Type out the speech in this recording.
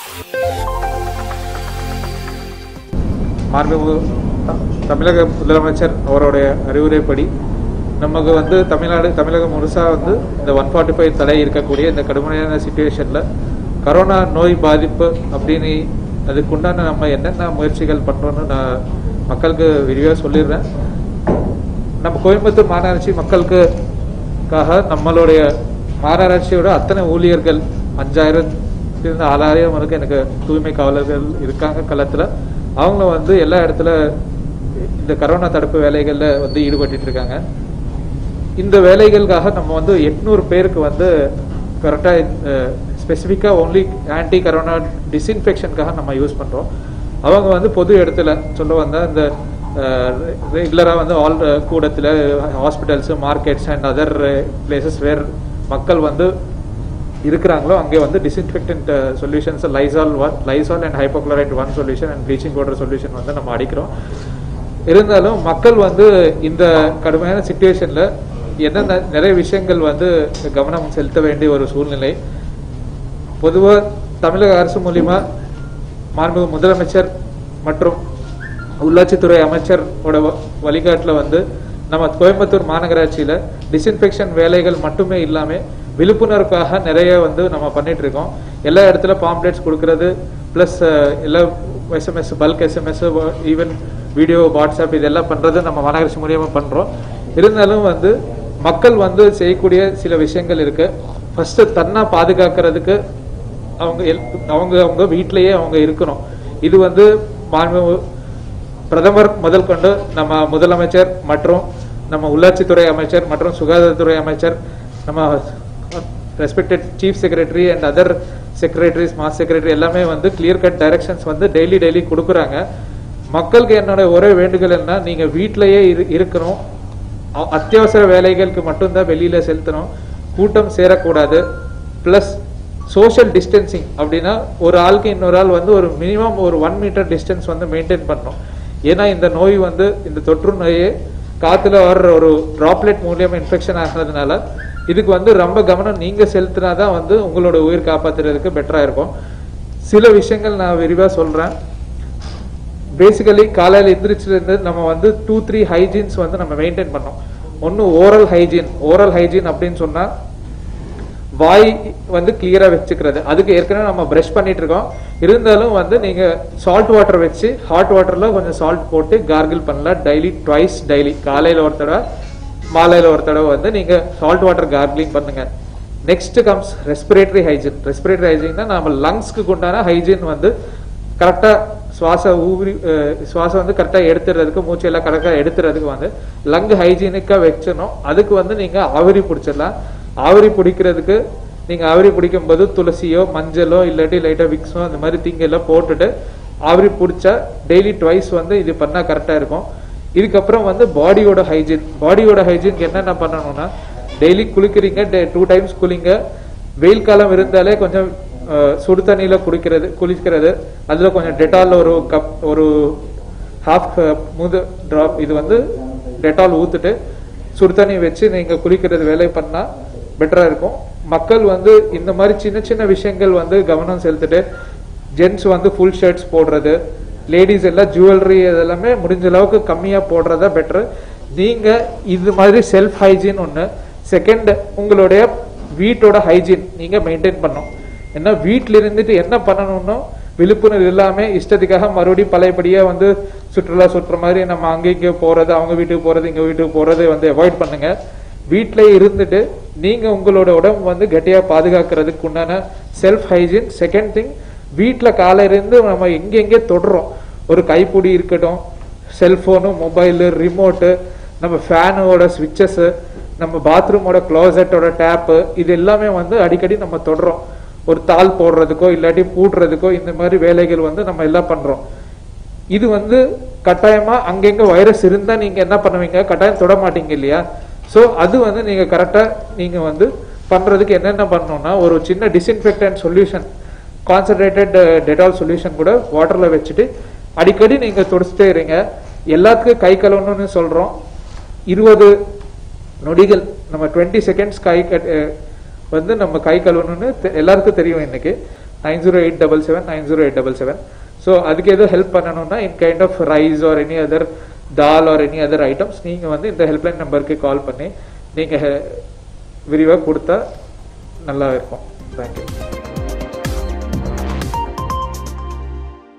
மாண்புமிகு த- தமிழக முதலமைச்சர் அவருடைய அறிவுரைப்படி நமக்கு வந்து தமிழ்நாடு தமிழகம் முழுசா வந்து இந்த ஒன் ஃபார்ட்டி ஃபைவ் தடை இருக்கக்கூடிய இந்த கடுமையான சுச்சுவேஷனில் கரோனா நோய் பாதிப்பு அப்படின்னு அதுக்குண்டான நம்ம என்னென்ன முயற்சிகள் பண்ணுறோன்னு நான் மக்களுக்கு விரிவாக சொல்லிடுறேன் நம்ம கோயம்புத்தூர் மாநகராட்சி மக்களுக்குக்காக நம்மளுடைய மாநகராட்சியோட அத்தனை ஊழியர்கள் அஞ்சாயிரம் இருந்து ஆறாயிரம் வரைக்கும் எனக்கு தூய்மை காவலர்கள் இருக்காங்க களத்தில் அவங்கள வந்து எல்லா இடத்துல இந்த கரோனா தடுப்பு வேலைகளில் வந்து ஈடுபட்டுட்டு இருக்காங்க இந்த வேலைகளுக்காக நம்ம வந்து எட்நூறு பேருக்கு வந்து கரெக்டாக ஸ்பெசிஃபிக்காக ஒன்லி ஆன்டி கரோனா டிஸ்இன்ஃபெக்ஷனுக்காக நம்ம யூஸ் பண்ணுறோம் அவங்க வந்து பொது இடத்துல சொல்ல வந்தால் இந்த ரெகுலராக வந்து ஆல் கூடத்தில் hospitals markets and other places where மக்கள் வந்து இருக்கிறாங்களோ அங்கே வந்து disinfectant solutions Lysol one Lysol and hypochlorite one solution and bleaching powder solution வந்து நம்ம அடிக்கிறோம் இருந்தாலும் மக்கள் வந்து இந்த கடுமையான சுச்சுவேஷனில் என்னென்ன நிறைய விஷயங்கள் வந்து கவனம் செலுத்த வேண்டிய ஒரு சூழ்நிலை பொதுவாக தமிழக அரசு மூலிமா மாண்புமிகு முதலமைச்சர் மற்றும் உள்ளாட்சித்துறை அமைச்சரோட வ- வழிகாட்டுல வந்து நம்ம கோயம்புத்தூர் மாநகராட்சியில டிஸ்இன்ஃபெக்ஷன் வேலைகள் மட்டுமே இல்லாம விழிப்புணர்வுக்காக நிறைய வந்து நம்ம பண்ணிட்டு இருக்கோம் எல்லா இடத்துல பாம்ப்ளெட்ஸ் கொடுக்கறது ப்ளஸ் எல்லா SMS bulk SMS even video WhatsApp இதெல்லாம் பண்றது நம்ம மாநகராட்சி மூலியமா பண்றோம் இருந்தாலும் வந்து மக்கள் வந்து செய்யக்கூடிய சில விஷயங்கள் இருக்கு ஃபர்ஸ்ட் தன்னை பாதுகாக்கிறதுக்கு அவங்க எல்- அவங்க அவங்க வீட்டிலேயே அவங்க இருக்கணும் இது வந்து மாண்பு பிரதமர் முதல் கொண்டு நம்ம முதலமைச்சர் மற்றும் நம்ம உள்ளாட்சித்துறை அமைச்சர் மற்றும் சுகாதாரத்துறை அமைச்சர் நம்ம respected chief secretary and other secretaries mass secretary எல்லாமே வந்து கிளியர் கட் டைரக்ஷன்ஸ் வந்து டெய்லி டெய்லி கொடுக்குறாங்க மக்களுக்கு என்னோட ஒரே வேண்டுகோள் என்ன நீங்க வீட்டிலேயே இரு இருக்கணும் அ- அத்தியாவசர வேலைகளுக்கு மட்டும்தான் வெளியில செலுத்தணும் கூட்டம் சேரக்கூடாது ப்ளஸ் சோஷியல் டிஸ்டன்சிங் அப்படின்னா ஒரு ஆளுக்கு இன்னொரு ஆள் வந்து ஒரு மினிமம் ஒரு ஒன் மீட்டர் டிஸ்டன்ஸ் வந்து மெயின்டைன் பண்ணணும் ஏன்னா இந்த நோய் வந்து இந்த தொற்று நோயே காத்துல வர்ற ஒரு டிராப்லெட் மூலியமா இன்ஃபெக்ஷன் ஆகிறதுனால இதுக்கு வந்து ரொம்ப கவனம் நீங்க செலுத்தினாதான் வந்து உங்களோட உயிர் காப்பாத்துறதுக்கு பெட்டரா இருக்கும் சில விஷயங்கள் நான் விரிவா சொல்றேன் பேசிக்கலி காலையில் எந்திரிச்சிலேருந்து நம்ம வந்து டூ த்ரீ ஹைஜீன்ஸ் வந்து நம்ம மெயின்டைன் பண்ணோம் ஒன்று ஓரல் ஹைஜீன் ஓரல் ஹைஜீன் அப்படின்னு சொன்னா வாய் வந்து கிளியரா வச்சுக்கிறது அதுக்கு ஏற்கனவே நம்ம பிரஷ் பண்ணிட்டு இருக்கோம் இருந்தாலும் வந்து நீங்க சால்ட் வாட்டர் வச்சு ஹாட் வாட்டர்ல கொஞ்சம் சால்ட் போட்டு கார்கிள் பண்ணலாம் டெய்லி ட்வைஸ் டெய்லி காலையில ஒரு தடவை மாலையில ஒரு தடவை வந்து நீங்க சால்ட் வாட்டர் கார்கிளிங் பண்ணுங்க next comes respiratory hygiene respiratory hygiene தான் நம்ம லங்ஸ்க்கு உண்டான ஹைஜீன் வந்து கரெக்டா சுவாச ஊறி அஹ், சுவாசம் வந்து கரெக்டா எடுத்துறதுக்கு மூச்சு எல்லாம் கரெக்டா எடுத்துறதுக்கு வந்து லங் ஹைஜீனிக்கா வச்சணும் அதுக்கு வந்து நீங்க ஆவிரி பிடிச்சிடலாம் ஆவிரி பிடிக்கிறதுக்கு நீங்க ஆவிரி பிடிக்கும் போது துளசியோ மஞ்சளோ இல்லாட்டி லைட்டா விக்ஸோ அந்த மாதிரி திங்கெல்லாம் போட்டுட்டு ஆவிரி பிடிச்சா டெய்லி ட்வைஸ் வந்து இது பண்ணா கரெக்டா இருக்கும் இதுக்கப்புறம் வந்து பாடியோட ஹைஜீன் பாடியோட ஹைஜீனுக்கு என்னென்ன பண்ணணும்னா டெய்லி குளிக்கிறீங்க டூ டைம்ஸ் குளிங்க வெயில் காலம் இருந்தாலே கொஞ்சம் அஹ், சுடு தண்ணியில குடிக்கிறது குளிக்கிறது அதுல கொஞ்சம் டெட்டால் ஒரு கப் ஒரு ஹாஃப் மூது டிராப் இது வந்து டெட்டால் ஊத்துட்டு சுடு தண்ணி வச்சு நீங்க குளிக்கிறது வேலை பண்ணா பெட்டரா இருக்கும் மக்கள் வந்து இந்த மாதிரி சின்ன சின்ன விஷயங்கள் வந்து கவனம் செலுத்திட்டு ஜென்ட்ஸ் வந்து ஃபுல் ஷர்ட்ஸ் போடுறது லேடிஸ் எல்லாம் ஜுவல்லரி இதெல்லாமே முடிஞ்ச அளவுக்கு கம்மியா போடுறதா பெட்டர் நீங்க இது மாதிரி செல்ஃப் ஹைஜீன் ஒண்ணு செகண்ட் உங்களுடைய வீட்டோட ஹைஜீன் நீங்க மெயின்டைன் பண்ணும் ஏன்னா வீட்ல இருந்துட்டு என்ன பண்ணணும்னோ விழிப்புணர்வு இல்லாம இஷ்டத்துக்காக மறுபடியும் பழையபடியா வந்து சுற்றுலா சுற்றுற மாதிரி நம்ம அங்க இங்க போறது அவங்க வீட்டுக்கு போறது இங்க வீட்டுக்கு போறது வந்து அவாய்ட் பண்ணுங்க வீட்டிலே இருந்துட்டு நீங்க உங்களோட உடம்பு வந்து கட்டியா பாதுகாக்கிறதுக்கு உண்டான செல்ஃப் ஹைஜீன் செகண்ட் திங் வீட்ல காலையில இருந்து நம்ம எங்கெங்கே தொடுறோம் ஒரு கைப்பிடி இருக்கட்டும் செல்போனு மொபைலு ரிமோட்டு நம்ம ஃபேனோட ஸ்விட்சஸ் நம்ம பாத்ரூமோட க்ளோசட்டோட டேப்பு இது எல்லாமே வந்து அடிக்கடி நம்ம தொடுறோம் ஒரு தாள் போடுறதுக்கோ இல்லாட்டி பூட்டுறதுக்கோ இந்த மாதிரி வேலைகள் வந்து நம்ம எல்லாம் பண்றோம் இது வந்து கட்டாயமா அங்கங்க வைரஸ் இருந்தா நீங்க என்ன பண்ணுவீங்க கட்டாயம் தொட மாட்டீங்க இல்லையா சோ அது வந்து நீங்க கரெக்டா நீங்க வந்து பண்றதுக்கு என்னென்ன பண்ணணும்னா ஒரு சின்ன disinfectant solution concentrated Dettol solution கூட வாட்டர்ல வச்சுட்டு அடிக்கடி நீங்க துடைச்சிட்டே இருங்க எல்லாத்துக்கும் கை கழுவணும்னு சொல்றோம் இருபது நொடிகள் நம்ம டுவெண்ட்டி செகண்ட்ஸ் கை கட் அஹ், வந்து நம்ம கை கழுவணும்னு தெ- எல்லாருக்கும் தெரியும் இன்னைக்கு nine zero eight double seven nine zero eight double seven so அதுக்கு எதுவும் ஹெல்ப் பண்ணணும்னா in kind of rice or any other dal or any other items நீங்கள் வந்து இந்த ஹெல்ப்லைன் நம்பருக்கு கால் பண்ணி நீங்கள் விரிவாக கொடுத்தா நல்லா இருக்கும் தேங்க்யூ